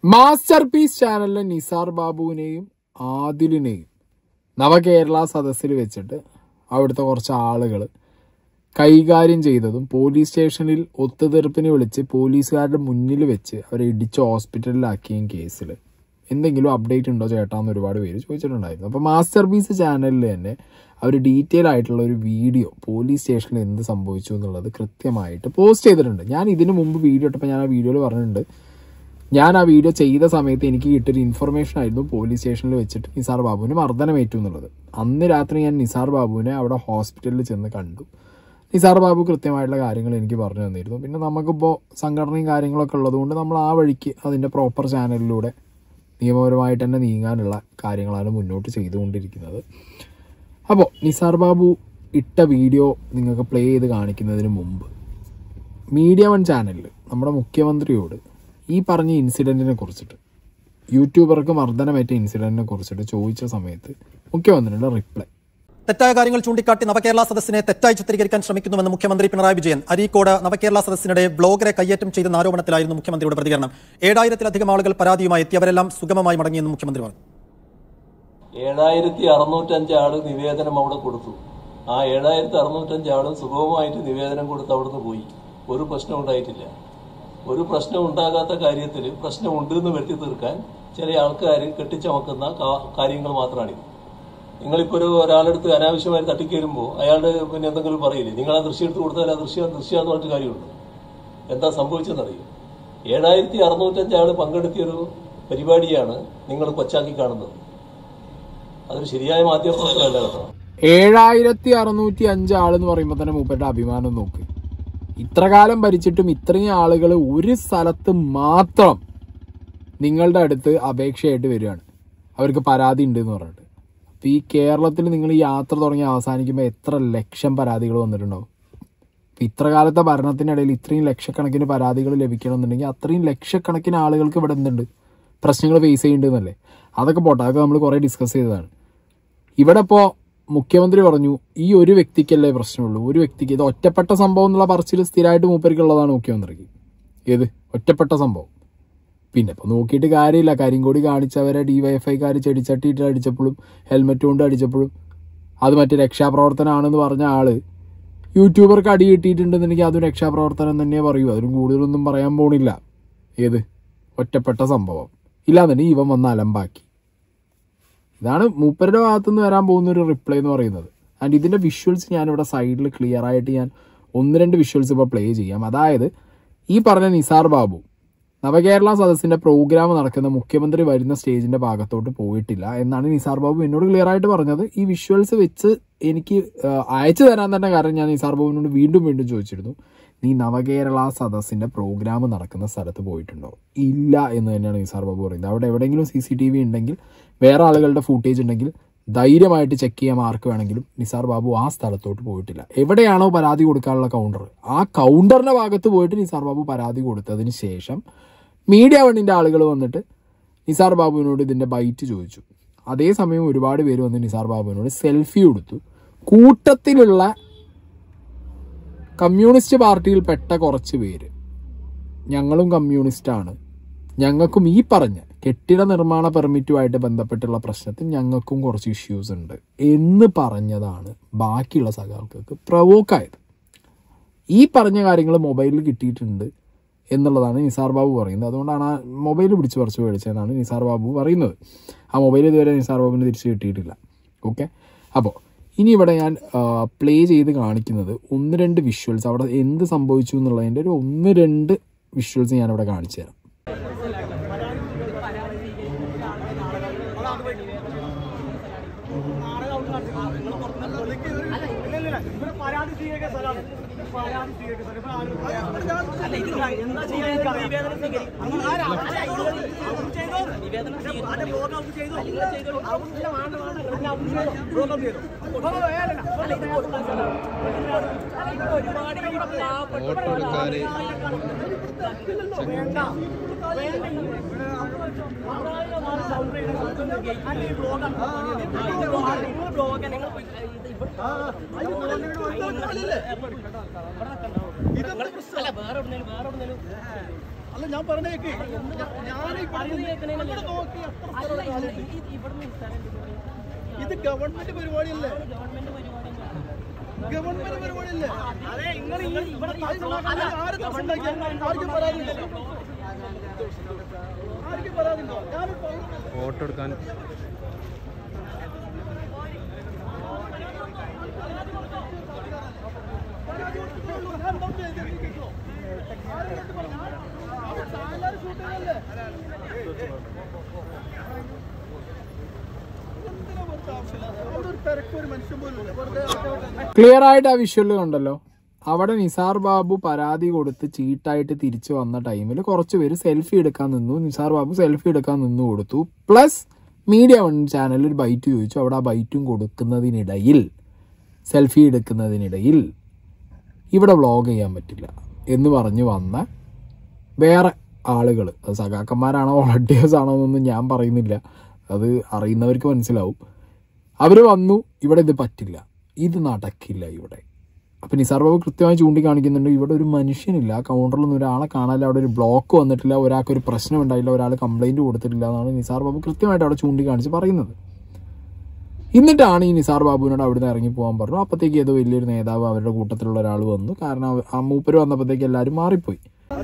Master piece ചാനലിലെ നിസാർ ബാബുവിനെയും ആദിലിനെയും നവകേരള സദസ്സിൽ വെച്ചിട്ട് അവിടുത്തെ കുറച്ച് ആളുകൾ കൈകാര്യം ചെയ്തതും പോലീസ് സ്റ്റേഷനിൽ ഒത്തുതീർപ്പിന് വിളിച്ച് പോലീസുകാരുടെ മുന്നിൽ വെച്ച് അവരെ ഇടിച്ച് ഹോസ്പിറ്റലിലാക്കിയും കേസിൽ എന്തെങ്കിലും അപ്ഡേറ്റ് ഉണ്ടോ ചേട്ടാന്ന് ഒരുപാട് പേര് ചോദിച്ചിട്ടുണ്ടായിരുന്നു അപ്പോൾ മാസ്റ്റർ പീസ് ചാനലിൽ തന്നെ അവർ ഡീറ്റെയിൽ ആയിട്ടുള്ള ഒരു വീഡിയോ പോലീസ് സ്റ്റേഷനിൽ എന്ത് സംഭവിച്ചു എന്നുള്ളത് കൃത്യമായിട്ട് പോസ്റ്റ് ചെയ്തിട്ടുണ്ട് ഞാൻ ഇതിനു മുമ്പ് വീഡിയോ ഇട്ടപ്പോൾ ഞാൻ ആ വീഡിയോയിൽ പറഞ്ഞിട്ടുണ്ട് ഞാൻ ആ വീഡിയോ ചെയ്ത സമയത്ത് എനിക്ക് കിട്ടിയൊരു ഇൻഫർമേഷൻ ആയിരുന്നു പോലീസ് സ്റ്റേഷനിൽ വെച്ചിട്ട് നിസാർ ബാബുവിന് മർദ്ദനമേറ്റു എന്നുള്ളത് അന്ന് രാത്രി ഞാൻ നിസാർ ബാബുവിനെ അവിടെ ഹോസ്പിറ്റലിൽ ചെന്ന് കണ്ടു നിസാർ ബാബു കൃത്യമായിട്ടുള്ള കാര്യങ്ങൾ എനിക്ക് പറഞ്ഞു തന്നിരുന്നു പിന്നെ നമുക്കിപ്പോൾ സംഘടനയും കാര്യങ്ങളൊക്കെ ഉള്ളതുകൊണ്ട് നമ്മൾ ആ വഴിക്ക് അതിൻ്റെ പ്രോപ്പർ ചാനലിലൂടെ നിയമപരമായിട്ട് തന്നെ നീങ്ങാനുള്ള കാര്യങ്ങളാണ് മുന്നോട്ട് ചെയ്തുകൊണ്ടിരിക്കുന്നത് അപ്പോൾ നിസാർ ബാബു ഇട്ട വീഡിയോ നിങ്ങൾക്ക് പ്ലേ ചെയ്ത് കാണിക്കുന്നതിന് മുമ്പ് മീഡിയ വൺ ചാനലിൽ നമ്മുടെ മുഖ്യമന്ത്രിയോട് ഈ പറഞ്ഞ ഇൻസിഡൻറ്റിനെ കുറിച്ചിട്ട് യൂട്യൂബർക്ക് മർദ്ദനമേറ്റ ഇൻസിഡൻറ്റിനെ കുറിച്ചിട്ട് ചോദിച്ച സമയത്ത് മുഖ്യമന്ത്രിയുടെ റിപ്ലൈ തെറ്റായ കാര്യങ്ങൾ ചൂണ്ടിക്കാട്ടി നവകേരള സദസ്സിനെ തെറ്റായി ചിത്രീകരിക്കാൻ ശ്രമിക്കുന്നുവെന്ന് മുഖ്യമന്ത്രി പിണറായി വിജയൻ അരീക്കോട് നവകേരള സദസ്സിനിടെ ബ്ലോഗറെ കയ്യേറ്റം ചെയ്തെന്ന ആരോപണത്തിലായിരുന്നു മുഖ്യമന്ത്രിയുടെ പ്രതികരണം ഏഴായിരത്തിലധികം ആളുകൾ പരാതിയുമായി എത്തിയവരെല്ലാം സുഗമമായി മടങ്ങിയെന്ന് മുഖ്യമന്ത്രി പറഞ്ഞു ഏഴായിരത്തി അറുന്നൂറ്റഞ്ച് ആള് നിവേദനം അവിടെ കൊടുത്തു ആ ഏഴായിരത്തി അറുന്നൂറ്റഞ്ച് ആള് സുഗമമായിട്ട് നിവേദനം കൊടുത്ത് അവിടുന്ന് പോയി ഒരു പ്രശ്നം ഉണ്ടായിട്ടില്ല ഒരു പ്രശ്നം ഉണ്ടാകാത്ത കാര്യത്തിൽ പ്രശ്നമുണ്ട് എന്ന് വരുത്തി തീർക്കാൻ ചില ആൾക്കാർ കെട്ടിച്ചമക്കുന്ന കാ- കാര്യങ്ങൾ മാത്രമാണിത് നിങ്ങളിപ്പോൾ ഒരു ഒരാളെടുത്ത് അനാവശ്യമായി തട്ടിക്കയറുമ്പോൾ അയാളുടെ പിന്നെ എന്തെങ്കിലും പറയില്ലേ നിങ്ങൾ ആ ദൃശ്യം എടുത്ത് കൊടുത്താൽ ആ ദൃശ്യം ദൃശ്യമാണെന്ന് പറഞ്ഞിട്ട് കാര്യമുണ്ട് എന്താ സംഭവിച്ചെന്നറിയും ഏഴായിരത്തി അറുന്നൂറ്റഞ്ച് ആള് പങ്കെടുത്തിയൊരു പരിപാടിയാണ് നിങ്ങൾ കൊച്ചാക്കി കാണുന്നത് അതൊരു ശരിയായ മാധ്യമപ്രവർത്തനമല്ല കേട്ടോ ഏഴായിരത്തി അറുന്നൂറ്റി അഞ്ച് ആളെന്ന് പറയുമ്പോൾ തന്നെ മൂപ്പരുടെ അഭിമാനം നോക്ക് ഇത്ര കാലം ഭരിച്ചിട്ടും ഇത്രയും ആളുകൾ ഒരു സ്ഥലത്ത് മാത്രം നിങ്ങളുടെ അടുത്ത് അപേക്ഷയായിട്ട് വരികയാണ് അവർക്ക് പരാതി ഉണ്ട് എന്ന് പറഞ്ഞിട്ട് അപ്പൊ ഈ കേരളത്തിൽ നിങ്ങൾ ഈ യാത്ര തുടങ്ങി അവസാനിക്കുമ്പോൾ എത്ര ലക്ഷം പരാതികൾ വന്നിട്ടുണ്ടാവും ഇപ്പൊ ഇത്ര കാലത്തെ ഭരണത്തിനിടയിൽ ഇത്രയും ലക്ഷക്കണക്കിന് പരാതികൾ ലഭിക്കണമെന്നുണ്ടെങ്കിൽ അത്രയും ലക്ഷക്കണക്കിന് ആളുകൾക്ക് ഇവിടെ എന്തുണ്ട് പ്രശ്നങ്ങൾ ഫേസ് ചെയ്യുന്നുണ്ടെന്നല്ലേ അതൊക്കെ പോട്ടെ അതൊക്കെ നമ്മൾ കുറേ ഡിസ്കസ് ചെയ്തതാണ് ഇവിടെ ഇപ്പോൾ മുഖ്യമന്ത്രി പറഞ്ഞു ഈ ഒരു വ്യക്തിക്കല്ലേ പ്രശ്നമുള്ളൂ ഒരു വ്യക്തിക്ക് ഇത് ഒറ്റപ്പെട്ട സംഭവം എന്നുള്ള പറച്ചിൽ സ്ഥിരമായിട്ട് മൂപ്പർക്കുള്ളതാണ് മുഖ്യമന്ത്രിക്ക് ഏത് ഒറ്റപ്പെട്ട സംഭവം പിന്നെ ഇപ്പൊ നോക്കിയിട്ട് കാര്യമില്ല കരിങ്കോടി കാണിച്ചവരെ ഡിവൈഎഫ്ഐക്കാർ ചെടിച്ചട്ടിയിട്ട് അടിച്ചപ്പോഴും ഹെൽമെറ്റ് കൊണ്ട് അടിച്ചപ്പോഴും അത് മറ്റേ രക്ഷാപ്രവർത്തനമാണെന്ന് പറഞ്ഞ ആള് യൂട്യൂബർക്ക് അടി കിട്ടിയിട്ടുണ്ടെന്നുണ്ടെങ്കിൽ അതും രക്ഷാപ്രവർത്തനം തന്നെ പറയൂ അതിലും കൂടുതലൊന്നും പറയാൻ പോണില്ല ഏത് ഒറ്റപ്പെട്ട സംഭവം ഇല്ലാന്നുണ്ടെങ്കിൽ ഇവൻ വന്ന് അലമ്പാക്കി ഇതാണ് മൂപ്പരുടെ ഭാഗത്തുനിന്ന് വരാൻ പോകുന്ന ഒരു റിപ്ലൈ എന്ന് പറയുന്നത് ആൻഡ് ഇതിന്റെ വിഷ്വൽസ് ഞാനിവിടെ സൈഡിൽ ക്ലിയർ ആയിട്ട് ഞാൻ ഒന്ന് രണ്ട് വിഷ്വൽസ് ഇപ്പോൾ പ്ലേ ചെയ്യാം അതായത് ഈ പറഞ്ഞ നിസാർ ബാബു നവകേരള സദസ്സിന്റെ പ്രോഗ്രാം നടക്കുന്ന മുഖ്യമന്ത്രി വരുന്ന സ്റ്റേജിന്റെ ഭാഗത്തോട്ട് പോയിട്ടില്ല എന്നാണ് നിസാർ ബാബു എന്നോട് ക്ലിയർ ആയിട്ട് പറഞ്ഞത് ഈ വിഷ്വൽസ് വെച്ച് എനിക്ക് ആ, അയച്ചു തരാൻ തന്നെ കാരണം ഞാൻ നിസാർ ബാബുവിനോട് വീണ്ടും വീണ്ടും ചോദിച്ചിരുന്നു നീ നവകേരള സദസ്സിന്റെ പ്രോഗ്രാം നടക്കുന്ന സ്ഥലത്ത് പോയിട്ടുണ്ടോ ഇല്ല എന്ന് തന്നെയാണ് നിസാർ ബാബു പറയുന്നത് അവിടെ എവിടെയെങ്കിലും സി സി ടി വി ഉണ്ടെങ്കിൽ വേറെ ആളുകളുടെ ഫൂട്ടേജ് ഉണ്ടെങ്കിൽ ധൈര്യമായിട്ട് ചെക്ക് ചെയ്യാൻ ആർക്ക് വേണമെങ്കിലും നിസാർ ബാബു ആ സ്ഥലത്തോട്ട് പോയിട്ടില്ല എവിടെയാണോ പരാതി കൊടുക്കാനുള്ള കൗണ്ടർ ആ കൗണ്ടറിന്റെ ഭാഗത്ത് പോയിട്ട് നിസാർ ബാബു പരാതി കൊടുത്തതിന് ശേഷം മീഡിയ വണ്ണിന്റെ ആളുകൾ വന്നിട്ട് നിസാർ ബാബുവിനോട് ഇതിന്റെ ബൈറ്റ് ചോദിച്ചു അതേസമയം ഒരുപാട് പേര് വന്ന് നിസാർ ബാബുവിനോട് സെൽഫി കൊടുത്തു കൂട്ടത്തിലുള്ള കമ്മ്യൂണിസ്റ്റ് പാർട്ടിയിൽപ്പെട്ട കുറച്ച് പേര് ഞങ്ങളും കമ്മ്യൂണിസ്റ്റാണ് ഞങ്ങൾക്കും ഈ പറഞ്ഞ കെട്ടിട നിർമ്മാണ പെർമിറ്റുമായിട്ട് ബന്ധപ്പെട്ടുള്ള പ്രശ്നത്തിൽ ഞങ്ങൾക്കും കുറച്ച് ഇഷ്യൂസ് ഉണ്ട് എന്ന് പറഞ്ഞതാണ് ബാക്കിയുള്ള സഖാക്കൾക്ക് പ്രവോക്കായത് ഈ പറഞ്ഞ കാര്യങ്ങൾ മൊബൈലിൽ കിട്ടിയിട്ടുണ്ട് എന്നുള്ളതാണ് നിസാർ ബാബു പറയുന്നത് അതുകൊണ്ടാണ് ആ മൊബൈൽ പിടിച്ച് പറിച്ച് മേടിച്ചതെന്നാണ് നിസാർ ബാബു പറയുന്നത് ആ മൊബൈൽ ഇതുവരെ നിസാർ ബാബുവിന് തിരിച്ച് കിട്ടിയിട്ടില്ല ഓക്കെ അപ്പോൾ ഇനി ഇവിടെ ഞാൻ പ്ലേ ചെയ്ത് കാണിക്കുന്നത് ഒന്ന് രണ്ട് വിഷ്വൽസ് അവിടെ എന്ത് സംഭവിച്ചു എന്നുള്ളതിൻ്റെ ഒരു ഒന്ന് രണ്ട് വിഷ്വൽസ് ഞാനിവിടെ കാണിച്ചു തരാം അല്ല വേറെ എവിടുന്നേലും വേറെ എവിടുന്നേലും അല്ല ഞാൻ പറഞ്ഞേക്ക് ഞാൻ ഇവിടെ നോക്കി എത്ര സ്ഥലം കാലുണ്ട്. ഇത് ഗവൺമെന്റ് പരിപാടിയല്ലേ ഗവൺമെന്റ് പരിപാടിയല്ലേ അല്ല, ആര് തടസ്സം ഉണ്ടാക്കി? ആർക്കും പരാതിയില്ലല്ലോ ആർക്കും പരാതിയുണ്ടോ ഞാനൊരു പൗരനല്ലേ? ഫോട്ടോ എടുക്കാൻ പരാതി കൊടുത്തിട്ടേ ഉള്ളൂ. ഞാൻ എന്താ ചെയ്തിരിക്കുന്നു? ആരും കണ്ടു പറഞ്ഞു. അവർ സാധാരണ കൂട്ടുകാരല്ലേ? എന്തിനാ വെറുതെ ആവശ്യമില്ലാതെ? അവിടെ ഒരു തിരക്ക് ഒരു മനുഷ്യൻ പോലും ഇല്ല. വെറുതെ ക്ലിയർ ആയിട്ട് ആ വിഷ്വല് കണ്ടല്ലോ അവിടെ നിസാർ ബാബു പരാതി കൊടുത്ത് ചീട്ടായിട്ട് തിരിച്ചു വന്ന ടൈമിൽ കുറച്ച് പേര് സെൽഫി എടുക്കാൻ നിന്നു നിസാർ ബാബു സെൽഫി എടുക്കാൻ നിന്നു കൊടുത്തു പ്ലസ് മീഡിയ വൺ ചാനലിൽ ഒരു ബൈറ്റ് ചോദിച്ചു അവിടെ ആ ബൈറ്റും കൊടുക്കുന്നതിനിടയിൽ സെൽഫി എടുക്കുന്നതിനിടയിൽ ഇവിടെ വ്ളോഗ് ചെയ്യാൻ പറ്റില്ല എന്ന് പറഞ്ഞു വന്ന വേറെ ആളുകൾ അത് സഖാക്കന്മാരാണോ വോളണ്ടിയേഴ്സ് ആണോ എന്നൊന്നും ഞാൻ പറയുന്നില്ല അത് അറിയുന്നവർക്ക് മനസ്സിലാവും അവർ വന്നു ഇവിടെ ഇത് പറ്റില്ല ഇത് നടക്കില്ല ഇവിടെ അപ്പം നിസാർ ബാബു കൃത്യമായി ചൂണ്ടിക്കാണിക്കുന്നുണ്ട് ഇവിടെ ഒരു മനുഷ്യനില്ല ആ കൗണ്ടറിലൊന്നും ഒരാളെ കാണാനില്ല അവിടെ ഒരു ബ്ലോക്ക് വന്നിട്ടില്ല ഒരാൾക്ക് ഒരു പ്രശ്നം ഉണ്ടായില്ല ഒരാൾ കംപ്ലൈൻറ്റ് കൊടുത്തിട്ടില്ല എന്നാണ് നിസാർ ബാബു കൃത്യമായിട്ട് അവിടെ ചൂണ്ടിക്കാണിച്ച് പറയുന്നത് എന്നിട്ടാണ് ഈ നിസാർ ബാബുവിനോട് അവിടുന്ന് ഇറങ്ങി പോകാൻ പറഞ്ഞു അപ്പോഴത്തേക്ക് ഏതോ വലിയൊരു നേതാവ് അവരുടെ കൂട്ടത്തിലുള്ള ഒരാൾ വന്നു കാരണം അവ- ആ മൂപ്പര് വന്നപ്പോഴത്തേക്ക് എല്ലാവരും മാറിപ്പോയി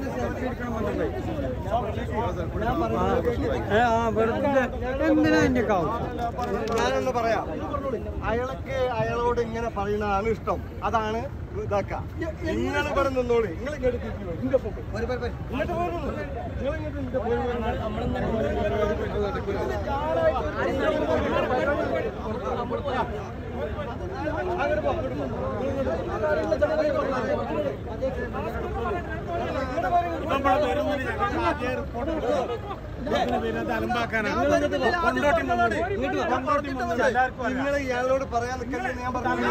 ഞാനൊന്ന് പറയാം അയാൾക്ക് അയാളോട് ഇങ്ങനെ പറയുന്നതാണ് ഇഷ്ടം അതാണ് ഇതാക്ക നിങ്ങൾ ഇവിടെ നിന്നോളി നിങ്ങൾ ഇങ്ങോട്ട് തിരിഞ്ഞു വരൂ. ഇങ്ങോട്ട് പോക്ക്. ഇങ്ങോട്ട് പോരുന്നു. നിങ്ങൾ ഇങ്ങോട്ട് ഇങ്ങോട്ട് പോയി നിങ്ങൾ ഇയാളോട് പറയാൻ നിൽക്കരുത് ഞാൻ പറഞ്ഞു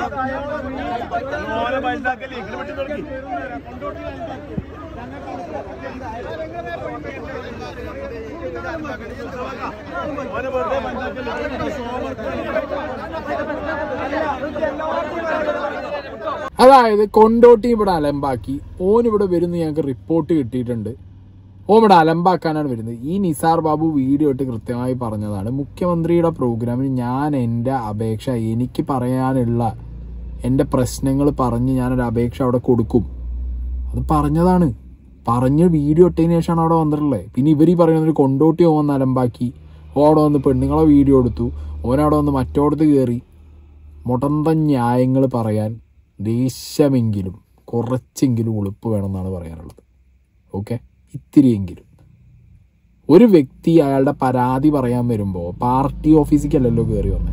അതായത് കൊണ്ടോട്ടി ഇവിടെ അലമ്പാക്കി ഓൻ ഇവിടെ വരുന്ന ഞങ്ങൾക്ക് റിപ്പോർട്ട് കിട്ടിയിട്ടുണ്ട് ഓൻ ഇവിടെ അലമ്പാക്കാനാണ് വരുന്നത് ഈ നിസാർ ബാബു വീഡിയോ ഇട്ട് കൃത്യമായി പറഞ്ഞതാണ് മുഖ്യമന്ത്രിയുടെ പ്രോഗ്രാമിൽ ഞാൻ എൻ്റെ അപേക്ഷ എനിക്ക് പറയാനുള്ള എൻ്റെ പ്രശ്നങ്ങൾ പറഞ്ഞ് ഞാനൊരു അപേക്ഷ അവിടെ കൊടുക്കും അത് പറഞ്ഞതാണ് പറഞ്ഞ് വീഡിയോ ഇട്ടതിന് ശേഷമാണ് അവിടെ വന്നിട്ടുള്ളത് പിന്നെ ഇവർ ഈ പറയുന്നത് കൊണ്ടോട്ടി ഓൻ വന്ന് അലമ്പാക്കി ഓ അവിടെ വന്ന് പെണ്ണുങ്ങളെ വീഡിയോ എടുത്തു ഓനവിടെ വന്ന് മറ്റോടത്ത് കയറി മുടന്ത ന്യായങ്ങൾ പറയാൻ ദേഷ്യമെങ്കിലും കുറച്ചെങ്കിലും ഉളുപ്പ് വേണമെന്നാണ് പറയാനുള്ളത് ഓക്കെ ഇത്തിരിയെങ്കിലും ഒരു വ്യക്തി അയാളുടെ പരാതി പറയാൻ വരുമ്പോൾ പാർട്ടി ഓഫീസിലേക്കല്ലല്ലോ കയറി വന്നത്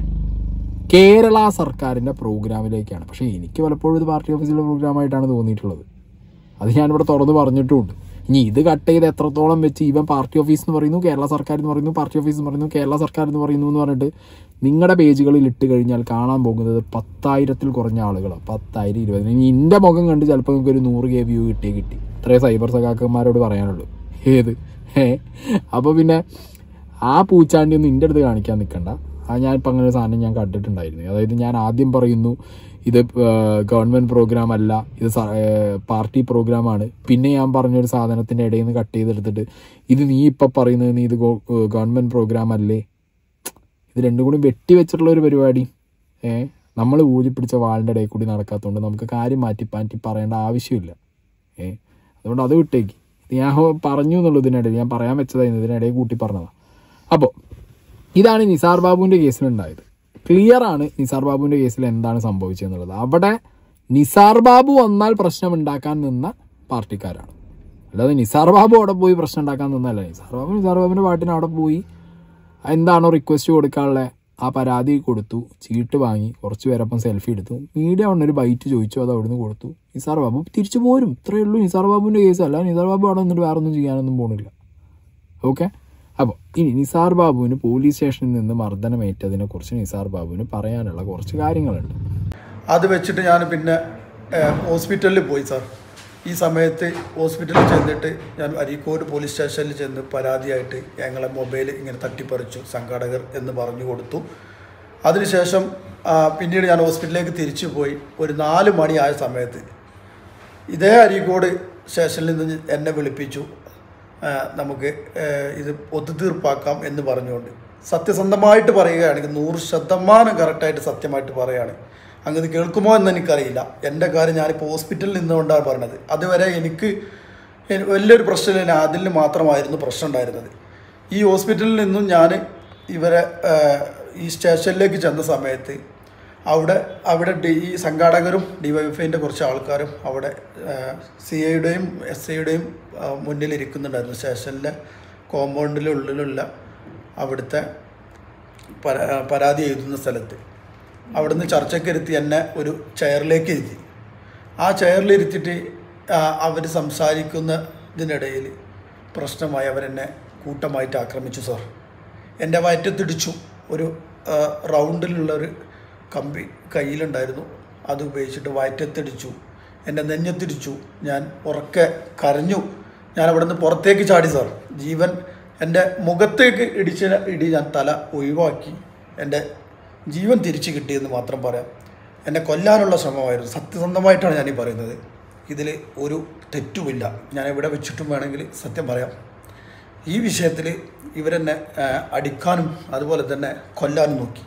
കേരള സർക്കാരിൻ്റെ പ്രോഗ്രാമിലേക്കാണ് പക്ഷേ എനിക്ക് പലപ്പോഴും ഇത് പാർട്ടി ഓഫീസിലെ പ്രോഗ്രാമായിട്ടാണ് തോന്നിയിട്ടുള്ളത് അത് ഞാനിവിടെ തുറന്ന് പറഞ്ഞിട്ടുമുണ്ട് ഇനി ഇത് കട്ട് ചെയ്ത് എത്രത്തോളം വെച്ച് ഇവൻ പാർട്ടി ഓഫീസ് എന്ന് പറയുന്നു കേരള സർക്കാർ എന്ന് പറയുന്നു പാർട്ടി ഓഫീസ് എന്ന് പറയുന്നു കേരള സർക്കാർ എന്ന് പറയുന്നു എന്ന് പറഞ്ഞിട്ട് നിങ്ങളുടെ പേജുകളിൽ ഇട്ട് കഴിഞ്ഞാൽ കാണാൻ പോകുന്നത് പത്തായിരത്തിൽ കുറഞ്ഞ ആളുകളാണ് പത്തായിരം ഇരുപതിന് ഇനി എൻ്റെ മുഖം കണ്ട് ചിലപ്പോൾ നിങ്ങൾക്ക് ഒരു നൂറ് കെ വ്യൂ കിട്ടിയേ കിട്ടി ഇത്രേ സൈബർ സഖാക്കന്മാരോട് പറയാനുള്ളൂ ഏത് ഏ അപ്പോൾ പിന്നെ ആ പൂച്ചാണ്ടി ഒന്നും എൻ്റെ അടുത്ത് കാണിക്കാൻ നിൽക്കണ്ട ആ ഞാനിപ്പോൾ അങ്ങനെ ഒരു സാധനം ഞാൻ കണ്ടിട്ടുണ്ടായിരുന്നു അതായത് ഞാൻ ആദ്യം പറയുന്നു ഇത് ഗവൺമെൻറ് പ്രോഗ്രാം അല്ല ഇത് സ- ഏഹ് പാർട്ടി പ്രോഗ്രാമാണ് പിന്നെ ഞാൻ പറഞ്ഞൊരു സാധനത്തിൻ്റെ ഇടയിൽ നിന്ന് കട്ട് ചെയ്തെടുത്തിട്ട് ഇത് നീ ഇപ്പം പറയുന്നത് നീ ഇത് ഗവൺമെൻറ് പ്രോഗ്രാം അല്ലേ ഇത് രണ്ടും കൂടി വെട്ടി വെച്ചിട്ടുള്ള ഒരു പരിപാടി ഏ നമ്മൾ ഊതി പിടിച്ച വാളിൻ്റെ ഇടയിൽ കൂടി നടക്കാത്തതുകൊണ്ട് നമുക്ക് കാര്യം മാറ്റി മാറ്റി പറയേണ്ട ആവശ്യമില്ല ഏ അതുകൊണ്ട് അത് വിട്ടേക്ക് ഇത് ഞാൻ പറഞ്ഞു എന്നുള്ളൂ ഇതിനിടയിൽ ഞാൻ പറയാൻ വെച്ചതായിരുന്നു ഇതിനിടയിൽ കൂട്ടി പറഞ്ഞതാണ് അപ്പോൾ ഇതാണ് നിസാർ ബാബുവിൻ്റെ കേസിലുണ്ടായത് ക്ലിയർ ആണ് നിസാർ ബാബുവിൻ്റെ കേസിൽ എന്താണ് സംഭവിച്ചതെന്നുള്ളത് അവിടെ നിസാർ ബാബു വന്നാൽ പ്രശ്നം ഉണ്ടാക്കാൻ നിന്ന പാർട്ടിക്കാരാണ് അല്ലാതെ നിസാർ ബാബു അവിടെ പോയി പ്രശ്നം ഉണ്ടാക്കാൻ നിന്നല്ല നിസാർ ബാബു നിസാർ ബാബുവിൻ്റെ പാട്ടിന് അവിടെ പോയി എന്താണോ റിക്വസ്റ്റ് കൊടുക്കാനുള്ള ആ പരാതി കൊടുത്തു ചീട്ട് വാങ്ങി കുറച്ച് പേരപ്പം സെൽഫി എടുത്തു മീഡിയ ഒരു ബൈറ്റ് ചോദിച്ചു അത് അവിടുന്ന് കൊടുത്തു നിസാർ ബാബു തിരിച്ചു പോരും ഇത്രയേ ഉള്ളൂ നിസാർ ബാബുവിൻ്റെ കേസ് അല്ല നിസാർ ബാബു അവിടെ നിന്നിട്ട് വേറെ ഒന്നും ചെയ്യാനൊന്നും പോണില്ല ഓക്കെ അപ്പോൾ ഇനി നിസാർ ബാബുവിന് പോലീസ് സ്റ്റേഷനിൽ നിന്ന് മർദ്ദനമേറ്റതിനെ കുറിച്ച് നിസാർ ബാബുവിന് പറയാനുള്ള കുറച്ച് കാര്യങ്ങളുണ്ട് അത് വെച്ചിട്ട് ഞാൻ പിന്നെ ഏഹ്, ഹോസ്പിറ്റലിൽ പോയി സാർ ഈ സമയത്ത് ഹോസ്പിറ്റലിൽ ചെന്നിട്ട് ഞാൻ അരീക്കോട് പോലീസ് സ്റ്റേഷനിൽ ചെന്ന് പരാതിയായിട്ട് ഞങ്ങളെ മൊബൈൽ ഇങ്ങനെ തട്ടിപ്പറിച്ചു സംഘാടകർ എന്ന് പറഞ്ഞു കൊടുത്തു അതിനുശേഷം ആ, പിന്നീട് ഞാൻ ഹോസ്പിറ്റലിലേക്ക് തിരിച്ചു പോയി ഒരു നാല് മണിയായ സമയത്ത് ഇതേ അരീക്കോട് സ്റ്റേഷനിൽ നിന്ന് എന്നെ വിളിപ്പിച്ചു ആ, നമുക്ക് ആ, ഇത് ഒത്തുതീർപ്പാക്കാം എന്ന് പറഞ്ഞുകൊണ്ട് സത്യസന്ധമായിട്ട് പറയുകയാണെങ്കിൽ നൂറ് ശതമാനം കറക്റ്റായിട്ട് സത്യമായിട്ട് പറയുകയാണ് അങ്ങ് ഇത് കേൾക്കുമോ എന്ന് എനിക്കറിയില്ല എൻ്റെ കാര്യം ഞാനിപ്പോൾ ഹോസ്പിറ്റലിൽ നിന്നുകൊണ്ടാണ് പറഞ്ഞത് അതുവരെ എനിക്ക് എനി- വലിയൊരു പ്രശ്നമില്ല അതിൽ മാത്രമായിരുന്നു പ്രശ്നം ഉണ്ടായിരുന്നത് ഈ ഹോസ്പിറ്റലിൽ നിന്നും ഞാൻ ഇവരെ ആ, ഈ സ്റ്റേഷനിലേക്ക് ചെന്ന സമയത്ത് അവിടെ അവിടെ ഡി ഈ സംഘാടകരും ഡിവൈഎഫ്ഐൻ്റെ കുറച്ച് ആൾക്കാരും അവിടെ സി ഐയുടെയും എസ് ഐയുടെയും മുന്നിൽ ഇരിക്കുന്നുണ്ടായിരുന്നു സ്റ്റേഷനിലെ കോമ്പൗണ്ടിൻ്റെ ഉള്ളിലുള്ള അവിടുത്തെ പരാ പരാതി എഴുതുന്ന സ്ഥലത്ത് അവിടുന്ന് ചർച്ചയ്ക്ക് ഇരുത്തി എന്നെ ഒരു ചെയറിലേക്ക് ഇരുത്തി ആ ചെയറിലിരുത്തിയിട്ട് അവർ സംസാരിക്കുന്നതിനിടയിൽ പ്രശ്നമായി അവരെന്നെ കൂട്ടമായിട്ട് ആക്രമിച്ചു സാർ എൻ്റെ വയറ്റത്തിടിച്ചു ഒരു ആ, റൗണ്ടിലുള്ള ഒരു കമ്പി കയ്യിലുണ്ടായിരുന്നു അത് ഉപയോഗിച്ചിട്ട് വയറ്റത്തിടിച്ചു എൻ്റെ നെഞ്ഞത്തിടിച്ചു ഞാൻ ഉറക്കെ കരഞ്ഞു ഞാൻ അവിടെ നിന്ന് പുറത്തേക്ക് ചാടി സാർ ജീവൻ എൻ്റെ മുഖത്തേക്ക് ഇടിച്ച ഇടി ഞാൻ തല ഒഴിവാക്കി എൻ്റെ ജീവൻ തിരിച്ചു കിട്ടിയെന്ന് മാത്രം പറയാം എന്നെ കൊല്ലാനുള്ള ശ്രമമായിരുന്നു സത്യസന്ധമായിട്ടാണ് ഞാനീ പറയുന്നത് ഇതിൽ ഒരു തെറ്റുമില്ല ഞാൻ എവിടെ വെച്ചിട്ടും വേണമെങ്കിൽ സത്യം പറയാം ഈ വിഷയത്തിൽ ഇവരെന്നെ ആ, അടിക്കാനും അതുപോലെ തന്നെ കൊല്ലാനും നോക്കി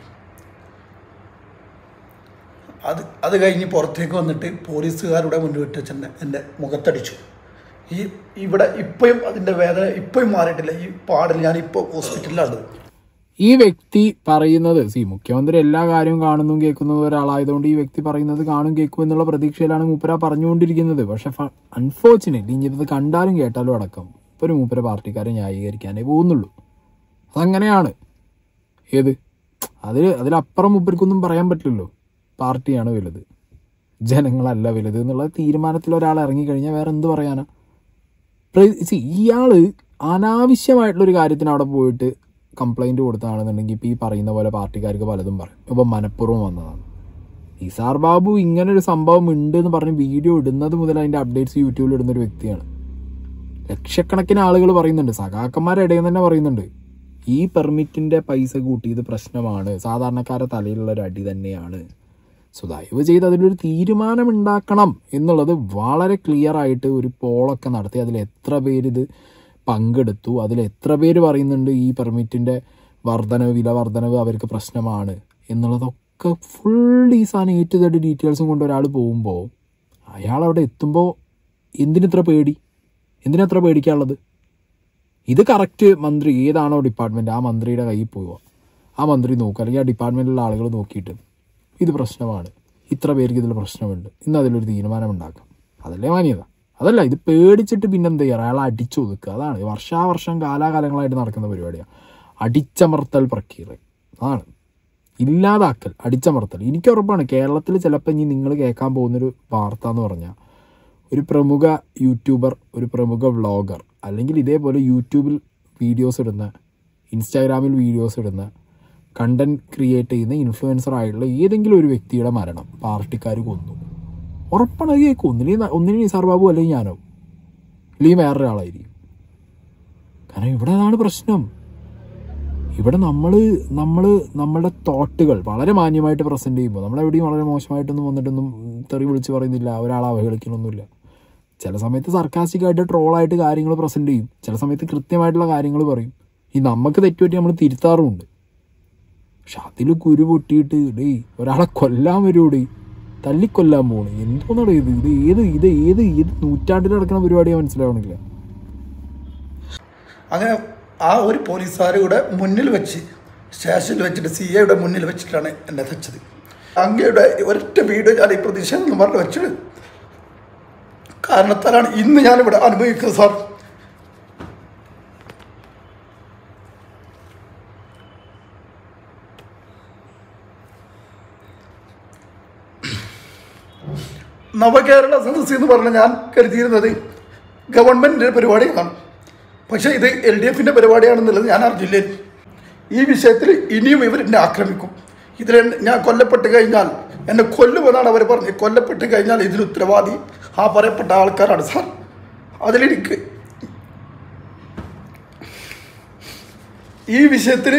അത് അത് കഴിഞ്ഞ് പുറത്തേക്ക് വന്നിട്ട് പോലീസുകാരുടെ മുന്നിൽ വെച്ച് എന്നെ എൻ്റെ മുഖത്തടിച്ചു ഈ ഇവിടെ ഇപ്പോഴും അതിൻ്റെ വേദന ഇപ്പോഴും മാറിയിട്ടില്ല ഈ പാടിൽ ഞാൻ ഇപ്പോൾ ഹോസ്പിറ്റലിലാണ് ഈ വ്യക്തി പറയുന്നത് സി മുഖ്യമന്ത്രി എല്ലാ കാര്യവും കാണുന്നതും കേൾക്കുന്നതും ഒരാളായതുകൊണ്ട് ഈ വ്യക്തി പറയുന്നത് കാണും കേൾക്കും എന്നുള്ള പ്രതീക്ഷയിലാണ് മൂപ്പര പറഞ്ഞുകൊണ്ടിരിക്കുന്നത് പക്ഷെ അൺഫോർച്ചുനേറ്റ്ലി ഇനി ഇത് കണ്ടാലും കേട്ടാലും അടക്കം ഇപ്പൊ ഒരു മൂപ്പര പാർട്ടിക്കാരെ ന്യായീകരിക്കാനേ പോകുന്നുള്ളൂ അതങ്ങനെയാണ് ഏത് അതിൽ അതിലപ്പുറം മൂപ്പർക്കൊന്നും പറയാൻ പറ്റില്ലല്ലോ പാർട്ടിയാണ് വലുത് ജനങ്ങളല്ല വലുത് എന്നുള്ള തീരുമാനത്തിൽ ഒരാൾ ഇറങ്ങിക്കഴിഞ്ഞാൽ വേറെ എന്ത് പറയാനാ പ്ര- see, ഇയാള് അനാവശ്യമായിട്ടുള്ളൊരു കാര്യത്തിന് അവിടെ പോയിട്ട് കംപ്ലൈന്റ് കൊടുത്താണെന്നുണ്ടെങ്കിൽ ഇപ്പൊ ഈ പറയുന്ന പോലെ പാർട്ടിക്കാർക്ക് പലതും പറയും ഇപ്പൊ മനഃപൂർവ്വം വന്നതാണ് നിസാർ ബാബു ഇങ്ങനെ ഒരു സംഭവം ഉണ്ട് എന്ന് പറഞ്ഞ് വീഡിയോ ഇടുന്നത് മുതൽ അതിന്റെ അപ്ഡേറ്റ്സ് യൂട്യൂബിൽ ഇടുന്ന ഒരു വ്യക്തിയാണ് ലക്ഷക്കണക്കിന് ആളുകൾ പറയുന്നുണ്ട് സഖാക്കന്മാരുടെ ഇടയിൽ തന്നെ പറയുന്നുണ്ട് ഈ പെർമിറ്റിന്റെ പൈസ കൂട്ടിയത് പ്രശ്നമാണ് സാധാരണക്കാരുടെ തലയിലുള്ള ഒരു അടി തന്നെയാണ് സോ ദയവ് ചെയ്ത് അതിലൊരു തീരുമാനം ഉണ്ടാക്കണം എന്നുള്ളത് വളരെ ക്ലിയർ ആയിട്ട് ഒരു പോളൊക്കെ നടത്തി അതിൽ എത്ര പേര് ഇത് പങ്കെടുത്തു അതിൽ എത്ര പേര് പറയുന്നുണ്ട് ഈ പെർമിറ്റിന്റെ വർധനവ് വില വർധനവ് അവർക്ക് പ്രശ്നമാണ് എന്നുള്ളതൊക്കെ ഫുൾ ഈ സാധനം ഏറ്റു തട്ടി ഡീറ്റെയിൽസും കൊണ്ട് ഒരാൾ പോകുമ്പോൾ അയാൾ അവിടെ എത്തുമ്പോൾ എന്തിനിത്ര പേടി എന്തിനത്ര പേടിക്കാനുള്ളത് ഇത് കറക്റ്റ് മന്ത്രി ഏതാണോ ഡിപ്പാർട്ട്മെന്റ് ആ മന്ത്രിയുടെ കയ്യിൽ പോവുക ആ മന്ത്രി നോക്കുക അല്ലെങ്കിൽ ആ ഡിപ്പാർട്ട്മെന്റിലുള്ള ആളുകൾ നോക്കിയിട്ട് ഇത് പ്രശ്നമാണ് ഇത്ര പേർക്ക് ഇതിൽ പ്രശ്നമുണ്ട് ഇന്ന് അതിലൊരു തീരുമാനം ഉണ്ടാക്കാം അതല്ലേ മാന്യത അതല്ല ഇത് പേടിച്ചിട്ട് പിന്നെന്താ ചെയ്യുക അയാളെ അടിച്ചു ഒതുക്കുക അതാണ് വർഷാവർഷം കാലാകാലങ്ങളായിട്ട് നടക്കുന്ന പരിപാടിയാണ് അടിച്ചമർത്തൽ പ്രക്രിയ അതാണ് ഇല്ലാതാക്കൽ അടിച്ചമർത്തൽ എനിക്ക് ഉറപ്പാണ് കേരളത്തിൽ ചിലപ്പോൾ ഇനി നിങ്ങൾ കേൾക്കാൻ പോകുന്നൊരു വാർത്ത എന്ന് പറഞ്ഞാൽ ഒരു പ്രമുഖ യൂട്യൂബർ ഒരു പ്രമുഖ വ്ളോഗർ അല്ലെങ്കിൽ ഇതേപോലെ യൂട്യൂബിൽ വീഡിയോസ് ഇടുന്ന ഇൻസ്റ്റാഗ്രാമിൽ വീഡിയോസ് ഇടുന്ന കണ്ടന്റ് ക്രിയേറ്റ് ചെയ്യുന്ന ഇൻഫ്ലുവൻസർ ആയിട്ടുള്ള ഏതെങ്കിലും ഒരു വ്യക്തിയുടെ മരണം പാർട്ടിക്കാർ കൊന്നു ഉറപ്പാണ് അത് കേൾക്കും ഒന്നിനെ ഒന്നിനെ നിസാർ ബാബു അല്ലെങ്കിൽ ഞാനോ അല്ലെങ്കിൽ വേറൊരാളായിരിക്കും കാരണം ഇവിടെ അതാണ് പ്രശ്നം ഇവിടെ നമ്മൾ നമ്മൾ നമ്മുടെ തോട്ടുകൾ വളരെ മാന്യമായിട്ട് പ്രസന്റ് ചെയ്യുമ്പോൾ നമ്മളെവിടെയും വളരെ മോശമായിട്ടൊന്നും വന്നിട്ടൊന്നും തെറി വിളിച്ച് പറയുന്നില്ല ഒരാളെ അവഹേളിക്കണമൊന്നുമില്ല ചില സമയത്ത് സർക്കാസ്റ്റിക് ആയിട്ട് ട്രോളായിട്ട് കാര്യങ്ങൾ പ്രസന്റ് ചെയ്യും ചില സമയത്ത് കൃത്യമായിട്ടുള്ള കാര്യങ്ങൾ പറയും ഈ നമുക്ക് തെറ്റുപറ്റി നമ്മൾ തിരുത്താറുമുണ്ട് പക്ഷെ അതിൽ കുരു പൊട്ടിയിട്ട് ഡേയ് ഒരാളെ കൊല്ലാൻ വരുമോടേ തല്ലിക്കൊല്ലാൻ പോണ് എന്തോന്നാണ് ഇത് ഇത് ഏത് ഇത് ഏത് ഏത് നൂറ്റാണ്ടിൽ നടക്കുന്ന പരിപാടിയാണ് മനസ്സിലാവണില്ല അങ്ങനെ ആ ഒരു പോലീസുകാരുടെ മുന്നിൽ വെച്ച് സ്റ്റേഷനിൽ വെച്ചിട്ട് സി എയുടെ മുന്നിൽ വെച്ചിട്ടാണ് എന്നെ തച്ചത് അങ്ങയുടെ ഒരൊറ്റ വീഡിയോ ഞാൻ ഈ പ്രതിഷേധം എന്ന് പറഞ്ഞ് വെച്ചത് കാരണത്താലാണ് ഇന്ന് ഞാനിവിടെ അനുഭവിക്കുന്നത് സാർ നവകേരള സദസ് എന്ന് പറഞ്ഞ് ഞാൻ കരുതിയിരുന്നത് ഗവൺമെൻറ്റിൻ്റെ പരിപാടിയാണ് പക്ഷേ ഇത് എൽ ഡി എഫിൻ്റെ പരിപാടിയാണെന്നുള്ളത് ഞാൻ അറിഞ്ഞില്ല ഈ വിഷയത്തിൽ ഇനിയും ഇവർ എന്നെ ആക്രമിക്കും ഇതിൽ എന്നെ- ഞാൻ കൊല്ലപ്പെട്ട് കഴിഞ്ഞാൽ എന്നെ കൊല്ലുമെന്നാണ് അവർ പറഞ്ഞത് കൊല്ലപ്പെട്ട് കഴിഞ്ഞാൽ ഇതിന് ഉത്തരവാദി ആ പറയപ്പെട്ട ആൾക്കാരാണ് സാർ അതിലെനിക്ക് ഈ വിഷയത്തിൽ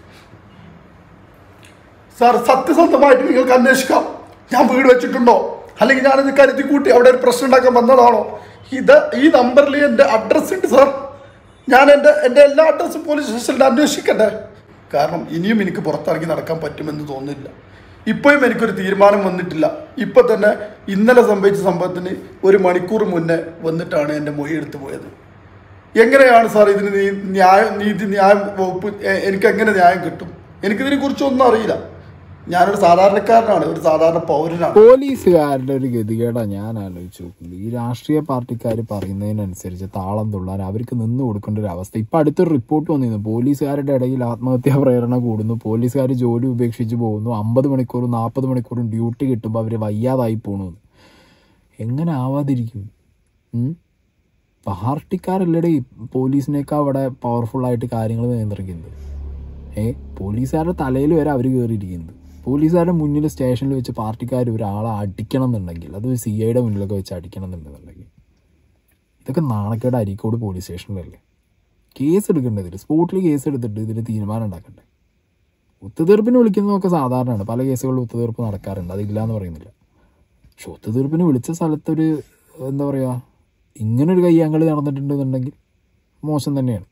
സാർ സത്യസന്ധമായിട്ട് നിങ്ങൾക്ക് അന്വേഷിക്കാം ഞാൻ വീട് വെച്ചിട്ടുണ്ടോ അല്ലെങ്കിൽ ഞാനിത് കരുതി കൂട്ടി അവിടെ ഒരു പ്രശ്നം ഉണ്ടാക്കാൻ വന്നതാണോ ഇത് ഈ നമ്പറിൽ എൻ്റെ അഡ്രസ്സ് ഉണ്ട് സാർ ഞാൻ എൻ്റെ എൻ്റെ എല്ലാ അഡ്രസ്സും പോലീസ് സ്റ്റേഷനിൽ അന്വേഷിക്കട്ടെ കാരണം ഇനിയും എനിക്ക് പുറത്തിറങ്ങി നടക്കാൻ പറ്റുമെന്ന് തോന്നുന്നില്ല ഇപ്പോഴും എനിക്കൊരു തീരുമാനം വന്നിട്ടില്ല ഇപ്പം തന്നെ ഇന്നലെ സംഭവിച്ച സംഭവത്തിന് ഒരു മണിക്കൂർ മുന്നേ വന്നിട്ടാണ് എൻ്റെ മൊഴി എടുത്തു പോയത് എങ്ങനെയാണ് സാർ ഇതിന് നീ ന്യായം നീതി ന്യായം വകുപ്പ് എ- എനിക്ക് എങ്ങനെ ന്യായം കിട്ടും എനിക്കിതിനെ കുറിച്ചൊന്നും അറിയില്ല ഞാനൊരു സാധാരണക്കാരനാണ് ഒരു സാധാരണ പൗരനാണ് പോലീസുകാരുടെ ഒരു ഗതികേടാ ഞാൻ ആലോചിച്ചു നോക്കുന്നത് ഈ രാഷ്ട്രീയ പാർട്ടിക്കാർ പറയുന്നതിനനുസരിച്ച് താളം തുള്ളാൻ അവർക്ക് നിന്ന് കൊടുക്കേണ്ട ഒരു അവസ്ഥ ഇപ്പൊ അടുത്തൊരു റിപ്പോർട്ട് വന്നിരുന്നു പോലീസുകാരുടെ ഇടയിൽ ആത്മഹത്യാ പ്രേരണ കൂടുന്നു പോലീസുകാർ ജോലി ഉപേക്ഷിച്ച് പോകുന്നു അമ്പത് മണിക്കൂറും നാൽപ്പത് മണിക്കൂറും ഡ്യൂട്ടി കിട്ടുമ്പോൾ അവർ വയ്യാതായി പോണു എങ്ങനെ ആവാതിരിക്കും ഉം? പാർട്ടിക്കാരല്ലേ പോലീസിനേക്കാൾ അവിടെ പവർഫുൾ ആയിട്ട് കാര്യങ്ങൾ നിയന്ത്രിക്കുന്നത് ഏ പോലീസുകാരുടെ തലയിൽ വരെ അവർ കയറിയിരിക്കുന്നത് പോലീസുകാരുടെ മുന്നിൽ സ്റ്റേഷനിൽ വെച്ച് പാർട്ടിക്കാർ ഒരാളെ അടിക്കണം എന്നുണ്ടെങ്കിൽ അത് സി ഐയുടെ മുന്നിലൊക്കെ വെച്ച് അടിക്കണം എന്നുണ്ടെന്നുണ്ടെങ്കിൽ ഇതൊക്കെ നാണക്കേട് അരീക്കോട് പോലീസ് സ്റ്റേഷനിലല്ലേ കേസ് എടുക്കേണ്ടതിൽ സ്പോട്ടിൽ കേസ് എടുത്തിട്ട് ഇതിന് തീരുമാനം ഉണ്ടാക്കണ്ടേ ഒത്തുതീർപ്പിന് വിളിക്കുന്നതൊക്കെ സാധാരണയാണ് പല കേസുകളിലും ഒത്തുതീർപ്പ് നടക്കാറുണ്ട് അതില്ല എന്ന് പറയുന്നില്ല പക്ഷെ ഒത്തുതീർപ്പിന് വിളിച്ച സ്ഥലത്തൊരു എന്താ പറയുക ഇങ്ങനൊരു കയ്യാങ്കളി നടന്നിട്ടുണ്ടെന്നുണ്ടെങ്കിൽ മോശം തന്നെയാണ്